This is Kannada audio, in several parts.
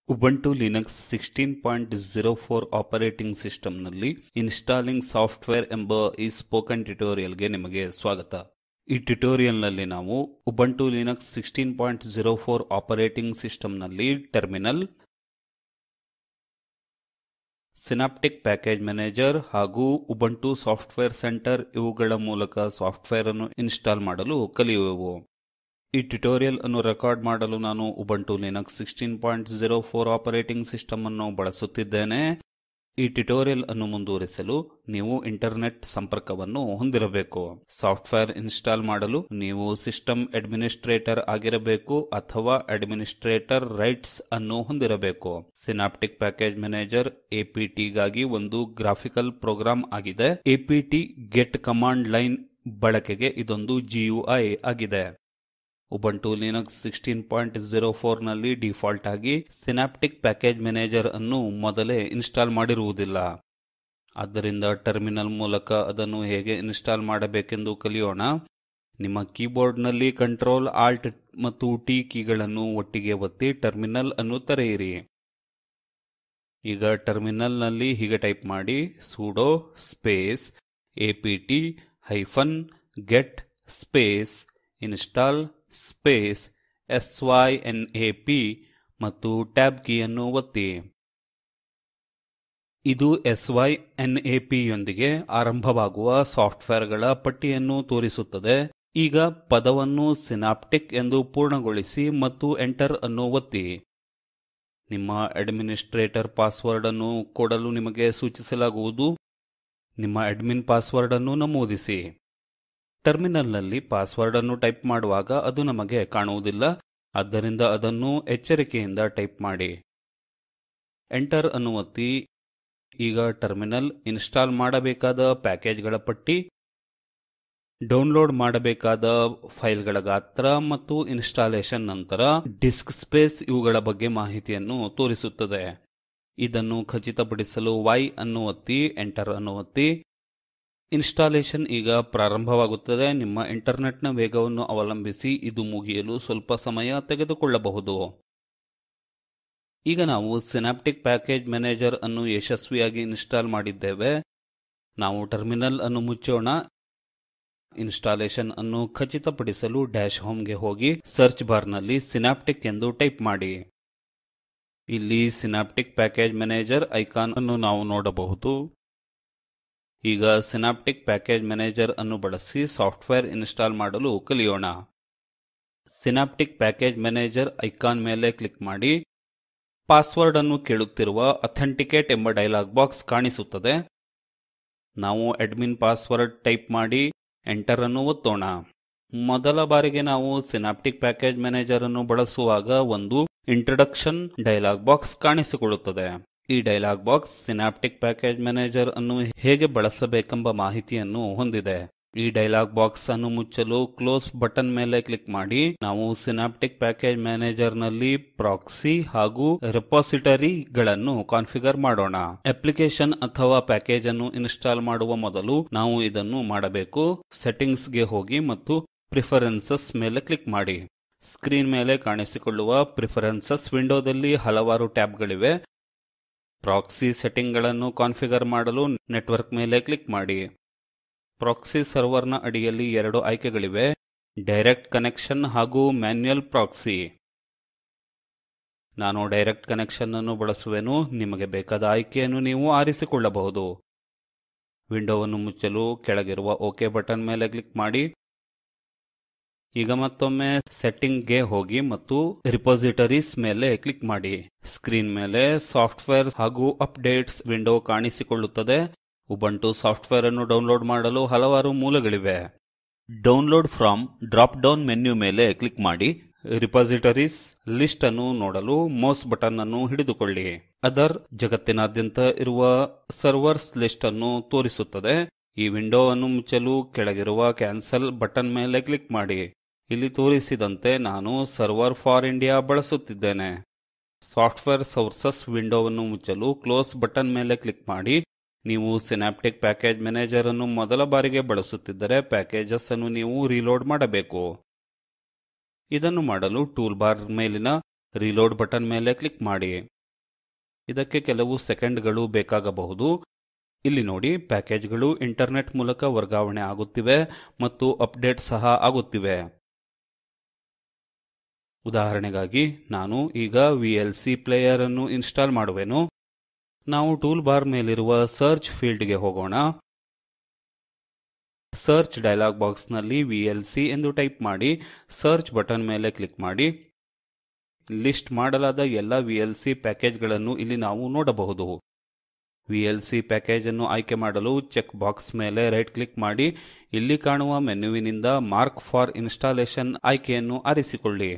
Ubuntu Linux sixteen point zero four operating ಸಿಸ್ಟಂನಲ್ಲಿ ಇನ್ಸ್ಟಾಲಿಂಗ್ ಸಾಫ್ಟ್ವೇರ್ ಎಂಬ ಈ ಸ್ಪೋಕನ್ ಟ್ಯುಟೋರಿಯಲ್ಗೆ ನಿಮಗೆ ಸ್ವಾಗತ ಈ ಟ್ಯುಟೋರಿಯಲ್ನಲ್ಲಿ ನಾವು Ubuntu Linux sixteen point zero four operating ಸಿಸ್ಟಂನಲ್ಲಿ ಟರ್ಮಿನಲ್ ಸಿನಾಪ್ಟಿಕ್ ಪ್ಯಾಕೇಜ್ ಮ್ಯಾನೇಜರ್ ಹಾಗೂ ಉಬಂಟು ಸಾಫ್ಟ್ವೇರ್ ಸೆಂಟರ್ ಇವುಗಳ ಮೂಲಕ ಸಾಫ್ಟ್ವೇರ್ ಅನ್ನು ಇನ್ಸ್ಟಾಲ್ ಮಾಡಲು ಕಲಿಯುವೆವು ಈ ಟ್ಯುಟೋರಿಯಲ್ ಅನ್ನು ರೆಕಾರ್ಡ್ ಮಾಡಲು ನಾನು Ubuntu Linux sixteen point zero four operating system ಅನ್ನು ಬಳಸುತ್ತಿದ್ದೇನೆ ಈ ಟ್ಯುಟೋರಿಯಲ್ ಅನ್ನು ಮುಂದುವರಿಸಲು ನೀವು ಇಂಟರ್ನೆಟ್ ಸಂಪರ್ಕವನ್ನು ಹೊಂದಿರಬೇಕು ಸಾಫ್ಟ್ವೇರ್ ಇನ್ಸ್ಟಾಲ್ ಮಾಡಲು ನೀವು ಸಿಸ್ಟಮ್ ಅಡ್ಮಿನಿಸ್ಟ್ರೇಟರ್ ಆಗಿರಬೇಕು ಅಥವಾ ಅಡ್ಮಿನಿಸ್ಟ್ರೇಟರ್ ರೈಟ್ಸ್ ಅನ್ನು ಹೊಂದಿರಬೇಕು ಸಿನಾಪ್ಟಿಕ್ ಪ್ಯಾಕೇಜ್ ಮ್ಯಾನೇಜರ್ ಎಪಿಟಿ ಗಾಗಿ ಒಂದು ಗ್ರಾಫಿಕಲ್ ಪ್ರೋಗ್ರಾಂ ಆಗಿದೆ ಎಪಿಟಿ ಗೆಟ್ ಕಮಾಂಡ್ ಲೈನ್ ಬಳಕೆಗೆ ಇದೊಂದು ಜಿಯುಐ ಆಗಿದೆ Ubuntu Linux sixteen point zero four ನಲ್ಲಿ ಡಿಫಾಲ್ಟ್ ಆಗಿ ಸಿನಾಪ್ಟಿಕ್ ಪ್ಯಾಕೇಜ್ ಮ್ಯಾನೇಜರ್ ಅನ್ನು ಮೊದಲೇ ಇನ್ಸ್ಟಾಲ್ ಮಾಡಿರುವುದಿಲ್ಲ ಆದ್ದರಿಂದ ಟರ್ಮಿನಲ್ ಮೂಲಕ ಅದನ್ನು ಹೇಗೆ ಇನ್ಸ್ಟಾಲ್ ಮಾಡಬೇಕೆಂದು ಕಲಿಯೋಣ ನಿಮ್ಮ ಕೀಬೋರ್ಡ್ನಲ್ಲಿ ಕಂಟ್ರೋಲ್ ಆಲ್ಟ್ ಮತ್ತು ಟಿ ಕೀಗಳನ್ನು ಒಟ್ಟಿಗೆ ಒತ್ತಿ ಟರ್ಮಿನಲ್ ಅನ್ನು ತೆರೆಯಿರಿ ಈಗ ಟರ್ಮಿನಲ್ನಲ್ಲಿ ಹೀಗೆ ಟೈಪ್ ಮಾಡಿ sudo space APT hyphen get space install space S Y N A P ಮತ್ತು ಟ್ಯಾಬ್ ಕೀಯನ್ನು ಒತ್ತಿ ಇದು ಎಸ್ ವೈ ಎನ್ ಎ ಪಿಯೊಂದಿಗೆ ಆರಂಭವಾಗುವ ಸಾಫ್ಟ್ವೇರ್ಗಳ ಪಟ್ಟಿಯನ್ನು ತೋರಿಸುತ್ತದೆ ಈಗ ಪದವನ್ನು ಸಿನಾಪ್ಟಿಕ್ ಎಂದು ಪೂರ್ಣಗೊಳಿಸಿ ಮತ್ತು ಎಂಟರ್ ಅನ್ನು ಒತ್ತಿ ನಿಮ್ಮ ಅಡ್ಮಿನಿಸ್ಟ್ರೇಟರ್ ಪಾಸ್ವರ್ಡ್ ಅನ್ನು ಕೊಡಲು ನಿಮಗೆ ಸೂಚಿಸಲಾಗುವುದು ನಿಮ್ಮ ಅಡ್ಮಿನ್ ಪಾಸ್ವರ್ಡ್ ಅನ್ನು ನಮೂದಿಸಿ ಟರ್ಮಿನಲ್ನಲ್ಲಿ ಪಾಸ್ವರ್ಡ್ ಅನ್ನು ಟೈಪ್ ಮಾಡುವಾಗ ಅದು ನಮಗೆ ಕಾಣುವುದಿಲ್ಲ ಆದ್ದರಿಂದ ಅದನ್ನು ಎಚ್ಚರಿಕೆಯಿಂದ ಟೈಪ್ ಮಾಡಿ ಎಂಟರ್ ಅನ್ನು ಒತ್ತಿ ಈಗ ಟರ್ಮಿನಲ್ ಇನ್ಸ್ಟಾಲ್ ಮಾಡಬೇಕಾದ ಪ್ಯಾಕೇಜ್ಗಳ ಪಟ್ಟಿ ಡೌನ್ಲೋಡ್ ಮಾಡಬೇಕಾದ ಫೈಲ್ಗಳ ಗಾತ್ರ ಮತ್ತು ಇನ್ಸ್ಟಾಲೇಷನ್ ನಂತರ ಡಿಸ್ಕ್ ಸ್ಪೇಸ್ ಇವುಗಳ ಬಗ್ಗೆ ಮಾಹಿತಿಯನ್ನು ತೋರಿಸುತ್ತದೆ ಇದನ್ನು ಖಚಿತಪಡಿಸಲು ವೈ ಅನ್ನು ಒತ್ತಿ ಎಂಟರ್ ಅನ್ನು ಒತ್ತಿ ಇನ್ಸ್ಟಾಲೇಷನ್ ಈಗ ಪ್ರಾರಂಭವಾಗುತ್ತದೆ ನಿಮ್ಮ ಇಂಟರ್ನೆಟ್ನ ವೇಗವನ್ನು ಅವಲಂಬಿಸಿ ಇದು ಮುಗಿಯಲು ಸ್ವಲ್ಪ ಸಮಯ ತೆಗೆದುಕೊಳ್ಳಬಹುದು ಈಗ ನಾವು ಸಿನಾಪ್ಟಿಕ್ ಪ್ಯಾಕೇಜ್ ಮ್ಯಾನೇಜರ್ ಅನ್ನು ಯಶಸ್ವಿಯಾಗಿ ಇನ್ಸ್ಟಾಲ್ ಮಾಡಿದ್ದೇವೆ ನಾವು ಟರ್ಮಿನಲ್ ಅನ್ನು ಮುಚ್ಚೋಣ ಇನ್ಸ್ಟಾಲೇಷನ್ ಅನ್ನು ಖಚಿತಪಡಿಸಲು ಡ್ಯಾಶ್ ಹೋಮ್ಗೆ ಹೋಗಿ ಸರ್ಚ್ ಬಾರ್ನಲ್ಲಿ ಸಿನಾಪ್ಟಿಕ್ ಎಂದು ಟೈಪ್ ಮಾಡಿ ಇಲ್ಲಿ ಸಿನಾಪ್ಟಿಕ್ ಪ್ಯಾಕೇಜ್ ಮ್ಯಾನೇಜರ್ ಐಕಾನ್ ಅನ್ನು ನಾವು ನೋಡಬಹುದು ಈಗ ಸಿನಾಪ್ಟಿಕ್ ಪ್ಯಾಕೇಜ್ ಮ್ಯಾನೇಜರ್ ಅನ್ನು ಬಳಸಿ ಸಾಫ್ಟ್ವೇರ್ ಇನ್ಸ್ಟಾಲ್ ಮಾಡಲು ಕಲಿಯೋಣ ಸಿನಾಪ್ಟಿಕ್ ಪ್ಯಾಕೇಜ್ ಮ್ಯಾನೇಜರ್ ಐಕಾನ್ ಮೇಲೆ ಕ್ಲಿಕ್ ಮಾಡಿ ಪಾಸ್ವರ್ಡ್ ಅನ್ನು ಕೇಳುತ್ತಿರುವ ಅಥೆಂಟಿಕೇಟ್ ಎಂಬ ಡೈಲಾಗ್ ಬಾಕ್ಸ್ ಕಾಣಿಸುತ್ತದೆ ನಾವು ಅಡ್ಮಿನ್ ಪಾಸ್ವರ್ಡ್ ಟೈಪ್ ಮಾಡಿ ಎಂಟರ್ ಅನ್ನು ಒತ್ತೋಣ ಮೊದಲ ಬಾರಿಗೆ ನಾವು ಸಿನಾಪ್ಟಿಕ್ ಪ್ಯಾಕೇಜ್ ಮ್ಯಾನೇಜರ್ ಅನ್ನು ಬಳಸುವಾಗ ಒಂದು ಇಂಟ್ರಡಕ್ಷನ್ ಡೈಲಾಗ್ ಬಾಕ್ಸ್ ಕಾಣಿಸಿಕೊಳ್ಳುತ್ತದೆ ಈ dialog box synaptic package manager ಅನ್ನು ಹೇಗೆ ಬಳಸಬೇಕೆಂಬ ಮಾಹಿತಿಯನ್ನು ಹೊಂದಿದೆ ಈ ಡೈಲಾಗ್ ಬಾಕ್ಸ್ ಅನ್ನು ಮುಚ್ಚಲು ಕ್ಲೋಸ್ ಬಟನ್ ಮೇಲೆ ಕ್ಲಿಕ್ ಮಾಡಿ ನಾವು ಸಿನಾಪ್ಟಿಕ್ ಪ್ಯಾಕೇಜ್ ಮ್ಯಾನೇಜರ್ ನಲ್ಲಿ ಪ್ರಾಕ್ಸಿ ಹಾಗೂ ರೆಪಾಸಿಟರಿಗಳನ್ನು ಕಾನ್ಫಿಗರ್ ಮಾಡೋಣ ಅಪ್ಲಿಕೇಶನ್ ಅಥವಾ ಪ್ಯಾಕೇಜ್ ಅನ್ನು ಇನ್ಸ್ಟಾಲ್ ಮಾಡುವ ಮೊದಲು ನಾವು ಇದನ್ನು ಮಾಡಬೇಕು ಸೆಟ್ಟಿಂಗ್ಸ್ ಗೆ ಹೋಗಿ ಮತ್ತು ಪ್ರಿಫರೆನ್ಸಸ್ ಮೇಲೆ ಕ್ಲಿಕ್ ಮಾಡಿ ಸ್ಕ್ರೀನ್ ಮೇಲೆ ಕಾಣಿಸಿಕೊಳ್ಳುವ ಪ್ರಿಫರೆನ್ಸಸ್ ವಿಂಡೋದಲ್ಲಿ ಹಲವಾರು ಟ್ಯಾಬ್ಗಳಿವೆ ಪ್ರಾಕ್ಸಿ ಸೆಟ್ಟಿಂಗ್ಗಳನ್ನು ಕಾನ್ಫಿಗರ್ ಮಾಡಲು ನೆಟ್ವರ್ಕ್ ಮೇಲೆ ಕ್ಲಿಕ್ ಮಾಡಿ ಪ್ರಾಕ್ಸಿ ಸರ್ವರ್ನ ಅಡಿಯಲ್ಲಿ ಎರಡು ಆಯ್ಕೆಗಳಿವೆ ಡೈರೆಕ್ಟ್ ಕನೆಕ್ಷನ್ ಹಾಗೂ ಮ್ಯಾನ್ಯುಯಲ್ ಪ್ರಾಕ್ಸಿ ನಾನು ಡೈರೆಕ್ಟ್ ಕನೆಕ್ಷನ್ ಅನ್ನು ಬಳಸುವೆನು ನಿಮಗೆ ಬೇಕಾದ ಆಯ್ಕೆಯನ್ನು ನೀವು ಆರಿಸಿಕೊಳ್ಳಬಹುದು ವಿಂಡೋವನ್ನು ಮುಚ್ಚಲು ಕೆಳಗಿರುವ ಓಕೆ ಬಟನ್ ಮೇಲೆ ಕ್ಲಿಕ್ ಮಾಡಿ ಈಗ ಮತ್ತೊಮ್ಮೆ ಸೆಟ್ಟಿಂಗ್ಗೆ ಹೋಗಿ ಮತ್ತು ರಿಪೋಸಿಟರೀಸ್ ಮೇಲೆ ಕ್ಲಿಕ್ ಮಾಡಿ ಸ್ಕ್ರೀನ್ ಮೇಲೆ ಸಾಫ್ಟ್ವೇರ್ ಹಾಗೂ ಅಪ್ಡೇಟ್ಸ್ ವಿಂಡೋ ಕಾಣಿಸಿಕೊಳ್ಳುತ್ತದೆ ಉಬಂಟು ಸಾಫ್ಟ್ವೇರ್ ಅನ್ನು ಡೌನ್ಲೋಡ್ ಮಾಡಲು ಹಲವಾರು ಮೂಲಗಳಿವೆ download from drop down menu ಮೇಲೆ ಕ್ಲಿಕ್ ಮಾಡಿ ರಿಪಾಸಿಟರೀಸ್ ಲಿಸ್ಟ್ ಅನ್ನು ನೋಡಲು ಮೌಸ್ ಬಟನ್ ಅನ್ನು ಹಿಡಿದುಕೊಳ್ಳಿ ಅದರ್ ಜಗತ್ತಿನಾದ್ಯಂತ ಇರುವ ಸರ್ವರ್ಸ್ ಲಿಸ್ಟ್ ಅನ್ನು ತೋರಿಸುತ್ತದೆ ಈ ವಿಂಡೋ ಅನ್ನು ಮುಚ್ಚಲು ಕೆಳಗಿರುವ ಕ್ಯಾನ್ಸಲ್ ಬಟನ್ ಮೇಲೆ ಕ್ಲಿಕ್ ಮಾಡಿ ಇಲ್ಲಿ ತೋರಿಸಿದಂತೆ ನಾನು ಸರ್ವರ್ ಫಾರ್ ಇಂಡಿಯಾ ಬಳಸುತ್ತಿದ್ದೇನೆ ಸಾಫ್ಟ್ವೇರ್ ಸೋರ್ಸಸ್ ವಿಂಡೋವನ್ನು ಮುಚ್ಚಲು ಕ್ಲೋಸ್ ಬಟನ್ ಮೇಲೆ ಕ್ಲಿಕ್ ಮಾಡಿ ನೀವು ಸಿನಾಪ್ಟಿಕ್ ಪ್ಯಾಕೇಜ್ ಮ್ಯಾನೇಜರ್ ಅನ್ನು ಮೊದಲ ಬಾರಿಗೆ ಬಳಸುತ್ತಿದ್ದರೆ ಪ್ಯಾಕೇಜಸ್ ಅನ್ನು ನೀವು ರೀಲೋಡ್ ಮಾಡಬೇಕು ಇದನ್ನು ಮಾಡಲು ಟೂಲ್ ಬಾರ್ ಮೇಲಿನ ರೀಲೋಡ್ ಬಟನ್ ಮೇಲೆ ಕ್ಲಿಕ್ ಮಾಡಿ ಇದಕ್ಕೆ ಕೆಲವು ಸೆಕೆಂಡ್ಗಳು ಬೇಕಾಗಬಹುದು ಇಲ್ಲಿ ನೋಡಿ ಪ್ಯಾಕೇಜ್ಗಳು ಇಂಟರ್ನೆಟ್ ಮೂಲಕ ವರ್ಗಾವಣೆ ಆಗುತ್ತಿವೆ ಮತ್ತು ಅಪ್ಡೇಟ್ ಸಹ ಆಗುತ್ತಿವೆ ಉದಾಹರಣೆಗಾಗಿ ನಾನು ಈಗ ವಿಎಲ್ಸಿ ಪ್ಲೇಯರ್ ಅನ್ನು ಇನ್ಸ್ಟಾಲ್ ಮಾಡುವೆನು ನಾವು ಟೂಲ್ ಬಾರ್ ಮೇಲಿರುವ ಸರ್ಚ್ ಫೀಲ್ಡ್ಗೆ ಹೋಗೋಣ ಸರ್ಚ್ ಡೈಲಾಗ್ ಬಾಕ್ಸ್ನಲ್ಲಿ ವಿಎಲ್ಸಿ ಎಂದು ಟೈಪ್ ಮಾಡಿ ಸರ್ಚ್ ಬಟನ್ ಮೇಲೆ ಕ್ಲಿಕ್ ಮಾಡಿ ಲಿಸ್ಟ್ ಮಾಡಲಾದ ಎಲ್ಲ ವಿಎಲ್ಸಿ ಪ್ಯಾಕೇಜ್ಗಳನ್ನು ಇಲ್ಲಿ ನಾವು ನೋಡಬಹುದು ವಿಎಲ್ಸಿ ಪ್ಯಾಕೇಜ್ ಅನ್ನು ಆಯ್ಕೆ ಮಾಡಲು ಚೆಕ್ ಬಾಕ್ಸ್ ಮೇಲೆ ರೈಟ್ ಕ್ಲಿಕ್ ಮಾಡಿ ಇಲ್ಲಿ ಕಾಣುವ ಮೆನ್ಯುವಿನಿಂದ ಮಾರ್ಕ್ ಫಾರ್ ಇನ್ಸ್ಟಾಲೇಷನ್ ಆಯ್ಕೆಯನ್ನು ಆರಿಸಿಕೊಳ್ಳಿ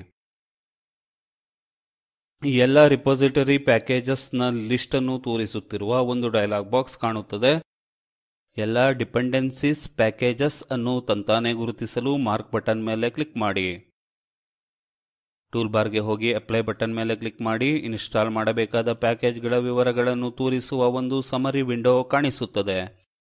ಈ ಎಲ್ಲ ರಿಪೋಸಿಟರಿ ಪ್ಯಾಕೇಜಸ್ನ ಲಿಸ್ಟ್ ಅನ್ನು ತೋರಿಸುತ್ತಿರುವ ಒಂದು ಡೈಲಾಗ್ ಬಾಕ್ಸ್ ಕಾಣುತ್ತದೆ ಎಲ್ಲ ಡಿಪೆಂಡೆನ್ಸೀಸ್ ಪ್ಯಾಕೇಜಸ್ ಅನ್ನು ತಂತಾನೆ ಗುರುತಿಸಲು ಮಾರ್ಕ್ ಬಟನ್ ಮೇಲೆ ಕ್ಲಿಕ್ ಮಾಡಿ ಟೂಲ್ ಬಾರ್ಗೆ ಹೋಗಿ ಅಪ್ಲೈ ಬಟನ್ ಮೇಲೆ ಕ್ಲಿಕ್ ಮಾಡಿ ಇನ್ಸ್ಟಾಲ್ ಮಾಡಬೇಕಾದ ಪ್ಯಾಕೇಜ್ಗಳ ವಿವರಗಳನ್ನು ತೋರಿಸುವ ಒಂದು ಸಮರಿ ವಿಂಡೋ ಕಾಣಿಸುತ್ತದೆ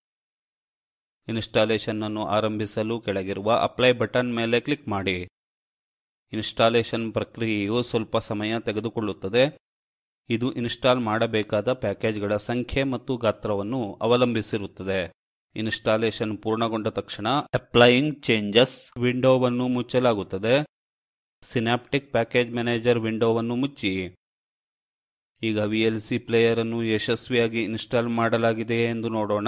ಇನ್ಸ್ಟಾಲೇಷನ್ ಅನ್ನು ಆರಂಭಿಸಲು ಕೆಳಗಿರುವ ಅಪ್ಲೈ ಬಟನ್ ಮೇಲೆ ಕ್ಲಿಕ್ ಮಾಡಿ ಇನ್ಸ್ಟಾಲೇಷನ್ ಪ್ರಕ್ರಿಯೆಯು ಸ್ವಲ್ಪ ಸಮಯ ತೆಗೆದುಕೊಳ್ಳುತ್ತದೆ ಇದು ಇನ್ಸ್ಟಾಲ್ ಮಾಡಬೇಕಾದ ಪ್ಯಾಕೇಜ್ಗಳ ಸಂಖ್ಯೆ ಮತ್ತು ಗಾತ್ರವನ್ನು ಅವಲಂಬಿಸಿರುತ್ತದೆ ಇನ್ಸ್ಟಾಲೇಷನ್ ಪೂರ್ಣಗೊಂಡ ತಕ್ಷಣ ಅಪ್ಲೈಯಿಂಗ್ ಚೇಂಜಸ್ ವಿಂಡೋವನ್ನು ಮುಚ್ಚಲಾಗುತ್ತದೆ ಸಿನಾಪ್ಟಿಕ್ ಪ್ಯಾಕೇಜ್ ಮ್ಯಾನೇಜರ್ ವಿಂಡೋವನ್ನು ಮುಚ್ಚಿ ಈಗ ವಿಎಲ್ಸಿ ಪ್ಲೇಯರ್ ಅನ್ನು ಯಶಸ್ವಿಯಾಗಿ ಇನ್ಸ್ಟಾಲ್ ಮಾಡಲಾಗಿದೆಯೇ ಎಂದು ನೋಡೋಣ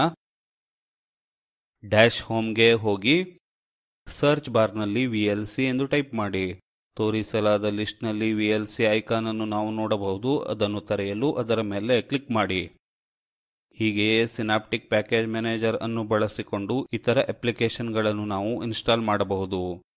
ಡ್ಯಾಶ್ ಹೋಮ್ಗೆ ಹೋಗಿ ಸರ್ಚ್ ಬಾರ್ನಲ್ಲಿ ವಿಎಲ್ಸಿ ಎಂದು ಟೈಪ್ ಮಾಡಿ ತೋರಿಸಲಾದ ಲಿಸ್ಟ್ನಲ್ಲಿ ವಿಎಲ್ಸಿ ಐಕಾನ್ ಅನ್ನು ನಾವು ನೋಡಬಹುದು ಅದನ್ನು ತೆರೆಯಲು ಅದರ ಮೇಲೆ ಕ್ಲಿಕ್ ಮಾಡಿ ಹೀಗೆಯೇ ಸಿನಾಪ್ಟಿಕ್ ಪ್ಯಾಕೇಜ್ ಮ್ಯಾನೇಜರ್ ಅನ್ನು ಬಳಸಿಕೊಂಡು ಇತರ ಅಪ್ಲಿಕೇಶನ್ಗಳನ್ನು ನಾವು ಇನ್ಸ್ಟಾಲ್ ಮಾಡಬಹುದು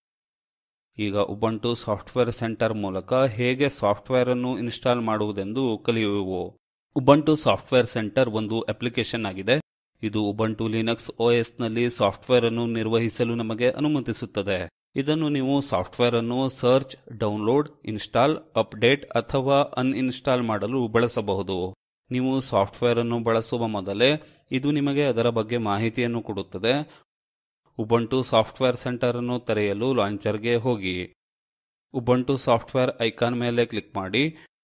ಈಗ ಉಬಂಟು ಸಾಫ್ಟ್ವೇರ್ ಸೆಂಟರ್ ಮೂಲಕ ಹೇಗೆ ಸಾಫ್ಟ್ವೇರ್ ಅನ್ನು ಇನ್ಸ್ಟಾಲ್ ಮಾಡುವುದೆಂದು ಕಲಿಯುವೆವು ಉಬಂಟು ಸಾಫ್ಟ್ವೇರ್ ಸೆಂಟರ್ ಒಂದು ಅಪ್ಲಿಕೇಶನ್ ಆಗಿದೆ ಇದು ಉಬಂಟು ಲಿನಕ್ಸ್ OS ನಲ್ಲಿ ಸಾಫ್ಟ್ವೇರ್ ಅನ್ನು ನಿರ್ವಹಿಸಲು ನಮಗೆ ಅನುಮತಿಸುತ್ತದೆ ಇದನ್ನು ನೀವು ಸಾಫ್ಟ್ವೇರ್ ಅನ್ನು ಸರ್ಚ್ ಡೌನ್ಲೋಡ್ ಇನ್ಸ್ಟಾಲ್ ಅಪ್ಡೇಟ್ ಅಥವಾ ಅನ್ಇನ್ಸ್ಟಾಲ್ ಮಾಡಲು ಬಳಸಬಹುದು ನೀವು ಸಾಫ್ಟ್ವೇರ್ ಅನ್ನು ಬಳಸುವ ಮೊದಲೇ ಇದು ನಿಮಗೆ ಅದರ ಬಗ್ಗೆ ಮಾಹಿತಿಯನ್ನು ಕೊಡುತ್ತದೆ ಉಬಂಟು ಸಾಫ್ಟ್ವೇರ್ ಸೆಂಟರ್ ಅನ್ನು ತೆರೆಯಲು ಲಾಂಚರ್ಗೆ ಹೋಗಿ ಉಬಂಟು ಸಾಫ್ಟ್ವೇರ್ ಐಕಾನ್ ಮೇಲೆ ಕ್ಲಿಕ್ ಮಾಡಿ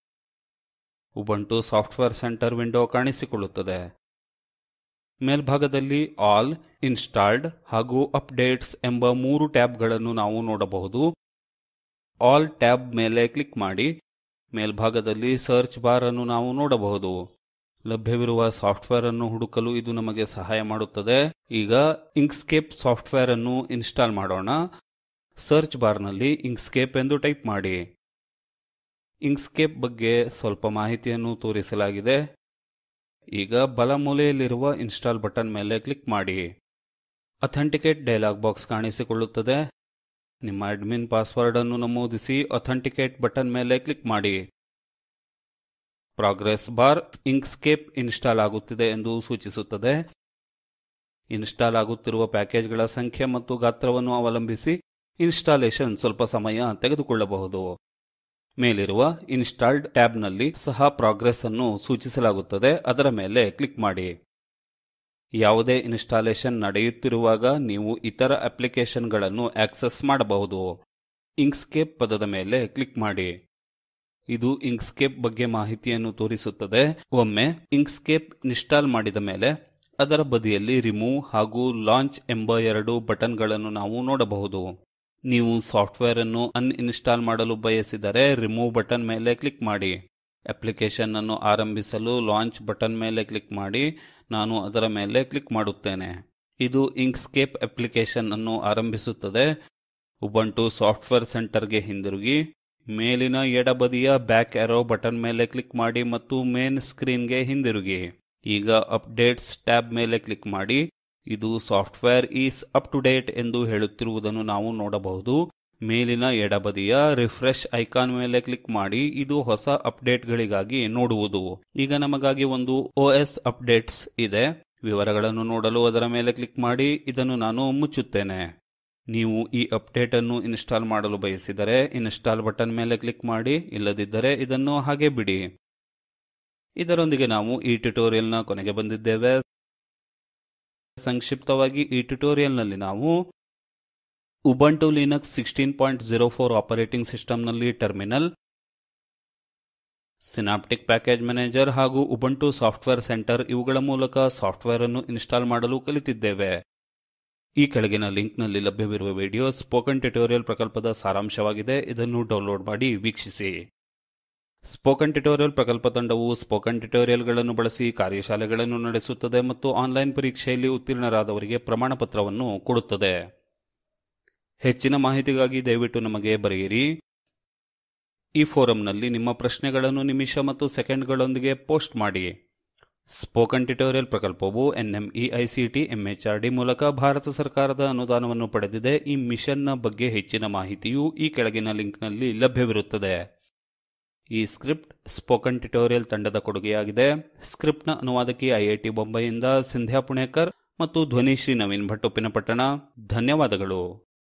ಉಬಂಟು ಸಾಫ್ಟ್ವೇರ್ ಸೆಂಟರ್ ವಿಂಡೋ ಕಾಣಿಸಿಕೊಳ್ಳುತ್ತದೆ ಮೇಲ್ಭಾಗದಲ್ಲಿ ಆಲ್ ಇನ್ಸ್ಟಾಲ್ಡ್ ಹಾಗೂ ಅಪ್ಡೇಟ್ಸ್ ಎಂಬ ಮೂರು ಟ್ಯಾಬ್ಗಳನ್ನು ನಾವು ನೋಡಬಹುದು ಆಲ್ ಟ್ಯಾಬ್ ಮೇಲೆ ಕ್ಲಿಕ್ ಮಾಡಿ ಮೇಲ್ಭಾಗದಲ್ಲಿ ಸರ್ಚ್ ಬಾರ್ ಅನ್ನು ನಾವು ನೋಡಬಹುದು ಲಭ್ಯವಿರುವ ಸಾಫ್ಟ್ವೇರ್ ಅನ್ನು ಹುಡುಕಲು ಇದು ನಮಗೆ ಸಹಾಯ ಮಾಡುತ್ತದೆ ಈಗ ಇಂಕ್ಸ್ಕೇಪ್ ಸಾಫ್ಟ್ವೇರ್ ಅನ್ನು ಇನ್ಸ್ಟಾಲ್ ಮಾಡೋಣ ಸರ್ಚ್ ಬಾರ್ನಲ್ಲಿ ಇಂಕ್ಸ್ಕೇಪ್ ಎಂದು ಟೈಪ್ ಮಾಡಿ ಇಂಕ್ಸ್ಕೇಪ್ ಬಗ್ಗೆ ಸ್ವಲ್ಪ ಮಾಹಿತಿಯನ್ನು ತೋರಿಸಲಾಗಿದೆ ಈಗ ಬಲಮೂಲೆಯಲ್ಲಿರುವ ಇನ್ಸ್ಟಾಲ್ ಬಟನ್ ಮೇಲೆ ಕ್ಲಿಕ್ ಮಾಡಿ ಅಥೆಂಟಿಕೇಟ್ ಡೈಲಾಗ್ ಬಾಕ್ಸ್ ಕಾಣಿಸಿಕೊಳ್ಳುತ್ತದೆ ನಿಮ್ಮ ಅಡ್ಮಿನ್ ಪಾಸ್ವರ್ಡ್ ಅನ್ನು ನಮೂದಿಸಿ ಅಥೆಂಟಿಕೇಟ್ ಬಟನ್ ಮೇಲೆ ಕ್ಲಿಕ್ ಮಾಡಿ ಪ್ರಾಗ್ರೆಸ್ ಬಾರ್ ಇಂಕ್ಸ್ಕೇಪ್ ಇನ್ಸ್ಟಾಲ್ ಆಗುತ್ತಿದೆ ಎಂದು ಸೂಚಿಸುತ್ತದೆ ಇನ್ಸ್ಟಾಲ್ ಆಗುತ್ತಿರುವ ಪ್ಯಾಕೇಜ್ಗಳ ಸಂಖ್ಯೆ ಮತ್ತು ಗಾತ್ರವನ್ನು ಅವಲಂಬಿಸಿ ಇನ್ಸ್ಟಾಲೇಷನ್ ಸ್ವಲ್ಪ ಸಮಯ ತೆಗೆದುಕೊಳ್ಳಬಹುದು ಮೇಲಿರುವ ಇನ್ಸ್ಟಾಲ್ಡ್ ಟ್ಯಾಬ್ನಲ್ಲಿ ಸಹ ಪ್ರಾಗ್ರೆಸ್ ಅನ್ನು ಸೂಚಿಸಲಾಗುತ್ತದೆ ಅದರ ಮೇಲೆ ಕ್ಲಿಕ್ ಮಾಡಿ ಯಾವುದೇ ಇನ್ಸ್ಟಾಲೇಷನ್ ನಡೆಯುತ್ತಿರುವಾಗ ನೀವು ಇತರ ಅಪ್ಲಿಕೇಶನ್ಗಳನ್ನು ಆಕ್ಸೆಸ್ ಮಾಡಬಹುದು ಇಂಕ್ಸ್ಕೇಪ್ ಪದದ ಮೇಲೆ ಕ್ಲಿಕ್ ಮಾಡಿ ಇದು ಇಂಕ್ಸ್ಕೇಪ್ ಬಗ್ಗೆ ಮಾಹಿತಿಯನ್ನು ತೋರಿಸುತ್ತದೆ ಒಮ್ಮೆ ಇಂಕ್ಸ್ಕೇಪ್ ಇನ್ಸ್ಟಾಲ್ ಮಾಡಿದ ಮೇಲೆ ಅದರ ಬದಿಯಲ್ಲಿ ರಿಮೂವ್ ಹಾಗೂ ಲಾಂಚ್ ಎಂಬ ಎರಡು ಬಟನ್ಗಳನ್ನು ನಾವು ನೋಡಬಹುದು ನೀವು ಸಾಫ್ಟ್ವೇರ್ ಅನ್ನು ಅನ್ಇನ್ಸ್ಟಾಲ್ ಮಾಡಲು ಬಯಸಿದರೆ ರಿಮೂವ್ ಬಟನ್ ಮೇಲೆ ಕ್ಲಿಕ್ ಮಾಡಿ ಅಪ್ಲಿಕೇಶನ್ ಅನ್ನು ಆರಂಭಿಸಲು ಲಾಂಚ್ ಬಟನ್ ಮೇಲೆ ಕ್ಲಿಕ್ ಮಾಡಿ ನಾನು ಅದರ ಮೇಲೆ ಕ್ಲಿಕ್ ಮಾಡುತ್ತೇನೆ ಇದು ಇಂಕ್ಸ್ಕೇಪ್ ಅಪ್ಲಿಕೇಶನ್ ಅನ್ನು ಆರಂಭಿಸುತ್ತದೆ ಉಬಂಟು ಸಾಫ್ಟ್ವೇರ್ ಸೆಂಟರ್ಗೆ ಹಿಂದಿರುಗಿ ಮೇಲಿನ ಎಡಬದಿಯ ಬ್ಯಾಕ್ ಆರೋ ಬಟನ್ ಮೇಲೆ ಕ್ಲಿಕ್ ಮಾಡಿ ಮತ್ತು ಮೇನ್ ಸ್ಕ್ರೀನ್ಗೆ ಹಿಂದಿರುಗಿ ಈಗ ಅಪ್ಡೇಟ್ಸ್ ಟ್ಯಾಬ್ ಮೇಲೆ ಕ್ಲಿಕ್ ಮಾಡಿ ಇದು software is up to date ಎಂದು ಹೇಳುತ್ತಿರುವುದನ್ನು ನಾವು ನೋಡಬಹುದು ಮೇಲಿನ ಎಡಬದಿಯ ರಿಫ್ರೆಶ್ ಐಕಾನ್ ಮೇಲೆ ಕ್ಲಿಕ್ ಮಾಡಿ ಇದು ಹೊಸ ಅಪ್ಡೇಟ್ಗಳಿಗಾಗಿ ನೋಡುವುದು ಈಗ ನಮಗಾಗಿ ಒಂದು ಓಎಸ್ ಅಪ್ಡೇಟ್ಸ್ ಇದೆ ವಿವರಗಳನ್ನು ನೋಡಲು ಅದರ ಮೇಲೆ ಕ್ಲಿಕ್ ಮಾಡಿ ಇದನ್ನು ನಾನು ಮುಚ್ಚುತ್ತೇನೆ ನೀವು ಈ ಅಪ್ಡೇಟ್ ಅನ್ನು ಇನ್ಸ್ಟಾಲ್ ಮಾಡಲು ಬಯಸಿದರೆ ಇನ್ಸ್ಟಾಲ್ ಬಟನ್ ಮೇಲೆ ಕ್ಲಿಕ್ ಮಾಡಿ ಇಲ್ಲದಿದ್ದರೆ ಇದನ್ನು ಹಾಗೆ ಬಿಡಿ ಇದರೊಂದಿಗೆ ನಾವು ಈ ಟ್ಯುಟೋರಿಯಲ್ನ ಕೊನೆಗೆ ಬಂದಿದ್ದೇವೆ ಸಂಕ್ಷಿಪ್ತವಾಗಿ ಈ ಟ್ಯುಟೋರಿಯಲ್ನಲ್ಲಿ ನಾವು Ubuntu Linux sixteen point zero four operating ಸಿಸ್ಟಮ್ನಲ್ಲಿ ಟರ್ಮಿನಲ್ ಸಿನಾಪ್ಟಿಕ್ ಪ್ಯಾಕೇಜ್ ಮ್ಯಾನೇಜರ್ ಹಾಗೂ ಉಬಂಟು ಸಾಫ್ಟ್ವೇರ್ ಸೆಂಟರ್ ಇವುಗಳ ಮೂಲಕ ಸಾಫ್ಟ್ವೇರ್ ಅನ್ನು ಇನ್ಸ್ಟಾಲ್ ಮಾಡಲು ಕಲಿತಿದ್ದೇವೆ ಈ ಕೆಳಗಿನ ಲಿಂಕ್ನಲ್ಲಿ ಲಭ್ಯವಿರುವ ವಿಡಿಯೋ ಸ್ಪೋಕನ್ ಟ್ಯುಟೋರಿಯಲ್ ಪ್ರಕಲ್ಪದ ಸಾರಾಂಶವಾಗಿದೆ ಇದನ್ನು ಡೌನ್ಲೋಡ್ ಮಾಡಿ ವೀಕ್ಷಿಸಿ ಸ್ಪೋಕನ್ ಟ್ಯುಟೋರಿಯಲ್ ಪ್ರಕಲ್ಪ ತಂಡವು ಸ್ಪೋಕನ್ ಟ್ಯುಟೋರಿಯಲ್ಗಳನ್ನು ಬಳಸಿ ಕಾರ್ಯಶಾಲೆಗಳನ್ನು ನಡೆಸುತ್ತದೆ ಮತ್ತು ಆನ್ಲೈನ್ ಪರೀಕ್ಷೆಯಲ್ಲಿ ಉತ್ತೀರ್ಣರಾದವರಿಗೆ ಪ್ರಮಾಣ ಪತ್ರವನ್ನು ಕೊಡುತ್ತದೆ ಹೆಚ್ಚಿನ ಮಾಹಿತಿಗಾಗಿ ದಯವಿಟ್ಟು ನಮಗೆ ಬರೆಯಿರಿ ಈ ಫೋರಂನಲ್ಲಿ ನಿಮ್ಮ ಪ್ರಶ್ನೆಗಳನ್ನು ನಿಮಿಷ ಮತ್ತು ಸೆಕೆಂಡ್ಗಳೊಂದಿಗೆ ಪೋಸ್ಟ್ ಮಾಡಿ ಸ್ಪೋಕನ್ ಟ್ಯುಟೋರಿಯಲ್ ಪ್ರಕಲ್ಪವು ಎನ್ಎಂಇಐಸಿಟಿ ಎಂಎಚ್ಆರ್ಡಿ ಮೂಲಕ ಭಾರತ ಸರ್ಕಾರದ ಅನುದಾನವನ್ನು ಪಡೆದಿದೆ ಈ ಮಿಷನ್ನ ಬಗ್ಗೆ ಹೆಚ್ಚಿನ ಮಾಹಿತಿಯು ಈ ಕೆಳಗಿನ ಲಿಂಕ್ನಲ್ಲಿ ಲಭ್ಯವಿರುತ್ತದೆ ಈ ಸ್ಕ್ರಿಪ್ಟ್ ಸ್ಪೋಕನ್ ಟ್ಯುಟೋರಿಯಲ್ ತಂಡದ ಕೊಡುಗೆಯಾಗಿದೆ ಸ್ಕ್ರಿಪ್ಟ್ನ ಅನುವಾದಕಿ ಐಐಟಿ ಬೊಂಬೈಯಿಂದ ಸಿಂಧ್ಯಾ ಪುಣೇಕರ್ ಮತ್ತು ಧ್ವನಿ ಶ್ರೀ ನವೀನ್ ಭಟ್ ಉಪ್ಪಿನಪಟ್ಟಣ ಧನ್ಯವಾದಗಳು